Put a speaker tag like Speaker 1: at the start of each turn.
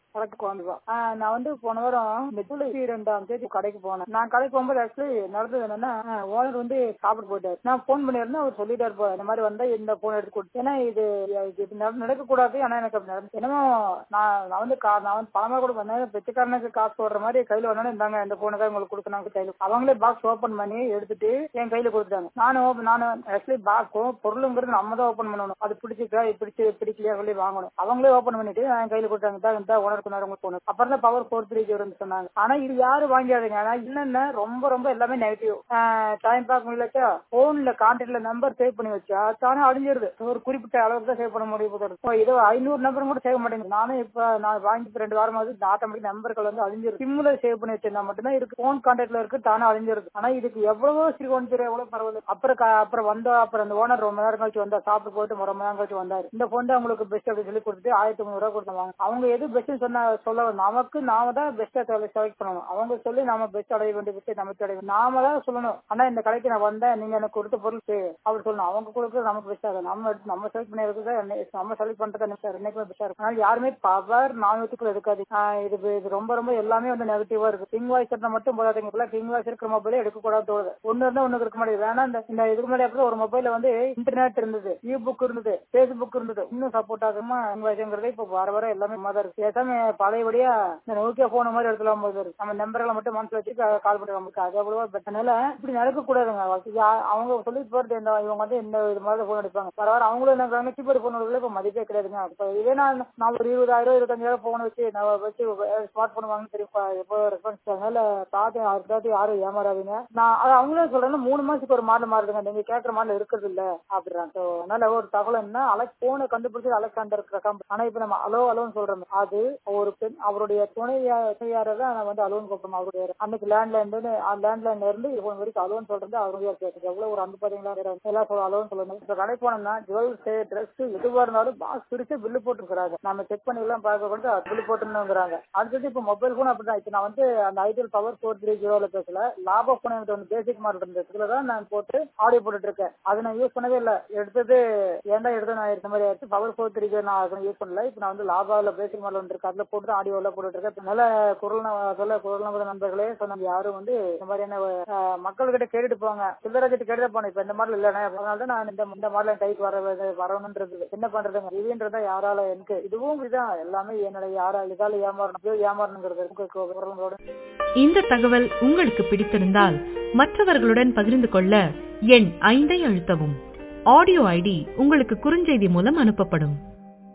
Speaker 1: Correct வந்துருவோம் நான் வந்து போன வாரம் இந்த ஜூலை ரெண்டாம் தேதி கடைக்கு போனேன் நான் கடைக்கு போகும்போது ஆக்சுவலி நடந்தது என்னன்னா ஓனர் வந்து சாப்பிட போயிட்டாரு நான் போன் பண்ணியிருந்தேன் அவர் சொல்லிட்டாரு போ இந்த மாதிரி வந்தா இந்த போன் எடுத்து கொடுத்து ஏன்னா இது இது நடக்க கூடாது ஆனா எனக்கு அப்படி நடந்து என்னமோ நான் நான் வந்து கா- நான் வந்து பணமா கூட பண்ணேன் பிச்சைக்காரனுக்கு காசு போடுற மாதிரி கையில வந்தோடனே இந்தாங்க இந்த போனை தான் உங்களுக்கு கொடுக்கணும் கையில அவங்களே பாக்ஸ் ஓபன் பண்ணி எடுத்துட்டு என் கையில கொடுத்துட்டாங்க நானும் open- நானும் ஆக்சுவலி பாக்ஸும் பொருளுங்கிறது நம்ம தான் ஓபன் பண்ணணும் அது பிடிச்சிருக்கா இது பிடிச்சி பிடிக்கலையா சொல்லி வாங்கணும் அவங்களே ஓபன் பண்ணிட்டு என் கையில கொடுத்தாங்க தான் இந்த ஓனருக்கு நேரம் உங்களுக்கு போகணும் அப்புறம் தான் பவர் ஃபோர் த்ரீ ஜீரோ சொன்னாங்க ஆனா இது யாரு வாங்கியாதுங்க ஆனா என்னன்னா ரொம்ப ரொம்ப எல்லாமே நெகட்டிவ் டைம் பார்க்க முடியலச்சா போன்ல கான்டாக்ட்ல நம்பர் சேவ் பண்ணி வச்சா தானே அழிஞ்சிருது ஒரு குறிப்பிட்ட அளவுக்கு தான் சேவ் பண்ண முடியும் இப்போ இதோ ஐநூறு நம்பர் கூட சேவ் மாட்டேங்குது நானும் இப்ப நான் வாங்கி இப்ப ரெண்டு வாரமாவது ஆட்டோமேட்டிக் நம்பர்கள் வந்து அழிஞ்சிருது சிம்ல சேவ் பண்ணி வச்சிருந்தா மட்டும்தான் இருக்கு போன் கான்டாக்ட்ல இருக்கு தானே அழிஞ்சிருது ஆனா இதுக்கு எவ்வளவோ சிறுவன் தெரியும் எவ்வளவு பரவாயில்ல அப்புறம் க- அப்புறம் வந்தா அப்புறம் அந்த ஓனர் ரொம்ப நேரம் கழிச்சு வந்தா சாப்பிட்டு போயிட்டு ஒரு மணி நேரம் கழிச்சு வந்தாரு இந்த போன் தான் உங்களுக்கு பெஸ்ட் அப்படின்னு சொல்லி கொடுத்துட்டு ஆயிரத்தி முந்நூறு ரூபா கொடுத்தாங்க அவங்க எது பெஸ்ட் சொன்ன சொல்ல நமக்கு நாம தான் பெஸ்டா செலக்ட் பண்ணணும் அவங்க சொல்லி நாம பெஸ்ட் அடைய வேண்டிய பெஸ்ட் நமக்கு அடைய வேண்டிய- நாம தான் சொல்லணும் ஆனா இந்த கடைக்கு நான் வந்தேன் நீங்க எனக்கு கொடுத்த பொருள் சரி. அப்படி சொல்லணும் அவங்க கொடுக்குறது நமக்கு பெஸ்டா இருக்கும் நம்ம எடுத்து நம்ம செலக்ட் பண்ணி இருக்கிறது நம்ம செலக்ட் பண்றது எனக்கு என்னைக்குமே பெஸ்டா இருக்கும் அதனால யாருமே பவர் நானூத்துக்குள்ள இருக்காது ஆஹ் இது இது ரொம்ப ரொம்ப எல்லாமே வந்து நெகட்டிவா இருக்கு கிங் வாய்ஸ் இருந்தா மட்டும் போதாதீங்க இப்ப கிங் வாய்ஸ் இருக்கிற மொபைலே எடுக்க கூடாது தோணுது ஒண்ணு இருந்தா ஒண்ணுக்கு இருக்க மாட்டேங்குது வேணா இந்த இந்த இதுக்கு முன்னாடி அப்புறம் ஒரு மொபைல்ல வந்து இன்டர்நெட் இருந்தது இ புக் இருந்தது பேஸ்புக் இருந்தது இன்னும் சப்போர்ட் ஆகுமா கிங் வாய்ஸ்ங்கிறது இப்ப வர வர எல்லாமே மாதிரி இருக்கு பேசாம பழையபடியா இந்த நோக்கியா போன மாதிரி இடத்துல போது இருக்கு நம்ம நம்பர்களை மட்டும் மனசுல வச்சு கால் பண்ணி நமக்கு அது எவ்வளவோ அதனால இப்படி நடக்க கூடாதுங்க யா- அவங்க சொல்லி போறது இந்த இவங்க வந்து இந்த இது மாதிரி போன் எடுப்பாங்க வர வர அவங்களும் என்ன பண்றாங்க கீபோர்டு போன் இப்ப மதிப்பே கிடையாதுங்க இப்ப இதே நான் நான் ஒரு இருபதாயிரம் இருபத்தஞ்சாயிரம் போன் வச்சு நான் வச்சு ஸ்மார்ட் போன் வாங்க தெரியும் எப்போ ரெஸ்பான்ஸ் அதனால பார்த்து அடுத்தாத்து யாரும் ஏமாறாதீங்க நான் அது அவங்களே சொல்றேன் மூணு மாசத்துக்கு ஒரு மாடல் மாறுதுங்க நீங்க கேட்கற மாடல் இருக்கிறது இல்ல அப்படிறாங்க So, அதனால ஒரு தகவல் என்ன அலெக்ஸ் போனை கண்டுபிடிச்சது அலெக்சாண்டர் கிரகம் ஆனா இப்ப நம்ம அலோ அலோன்னு சொல்றோம் அது ஒரு பெண் அவருடைய துணையா துணையார தான் நான் வந்து அலோன் கூப்பிடணும் அவருடைய அன்னைக்கு லேண்ட்லைன் லேண்ட்லைன்ல இருந்து இது வரைக்கும் அலோன் சொல்றது அவருடைய கேட்டு எவ்வளவு ஒரு அன்பு பாத்தீங்களா எல்லாம் சொல்ல அலோன் சொல்லணும் இப்ப கடைக்கு போனோம்னா ஜுவல்ஸ் ட்ரெஸ் எதுவா இருந்தாலும் பாக்ஸ் பிரிச்சு பில்லு போட்டுருக்காங்க நம்ம செக் பண்ணி எல்லாம் பார்க்க கூட பில்லு போட்டுருங்கிறாங்க அடுத்தது இப்ப மொபைல் போன் அப்படிதான் இப்ப நான் வந்து அந்த ஐடியல் பவர் ஃபோர் த்ரீ ஜீரோல பேசல லாப போன் எனக்கு ஒன்று பேசிக் மாடல் இருந்தது இதுல தான் நான் போட்டு ஆடியோ போட்டுட்டு இருக்கேன் அது நான் யூஸ் பண்ணவே இல்லை எடுத்தது ஏன்டா எடுத்து நான் எடுத்த மாதிரி ஆயிடுச்சு பவர் ஃபோர் த்ரீ ஜீரோ நான் யூஸ் பண்ணல இப்ப நான் வந்து லாபாவில் பேசிக் மாடல் ஒன்று இருக்கு அதுல போட்டு ஆடியோ எல்லாம் போட்டுட்டு இருக்கேன் நல்ல குரல் ந- சொல்ல குரல் நம்பர் நண்பர்களே சொன்னாங்க யாரும் வந்து இந்த மாதிரியான அஹ், மக்கள்கிட்ட கேட்டுட்டு போவாங்க சில்லராஜிட்டு கேட்டுட்டு போனேன் இப்ப இந்த மாடல் இல்லைண்ணே அதனால தான் நான் இந்த இந்த மாடல் கைக்கு வர வரணுன்றது என்ன பண்றதுங்க இதுன்றதா யாரால எனக்கு இதுவும் இப்படிதான் எல்லாமே என்னோட யாரா இதால ஏமாறணும் ஏமாறணுங்கிறது உங்களுக்கு குரலோட
Speaker 2: இந்த தகவல் உங்களுக்கு பிடித்திருந்தால் மற்றவர்களுடன் பகிர்ந்து கொள்ள எண் ஐந்தை அழுத்தவும் ஆடியோ ஐடி உங்களுக்கு குறுஞ்செய்தி மூலம் அனுப்பப்படும்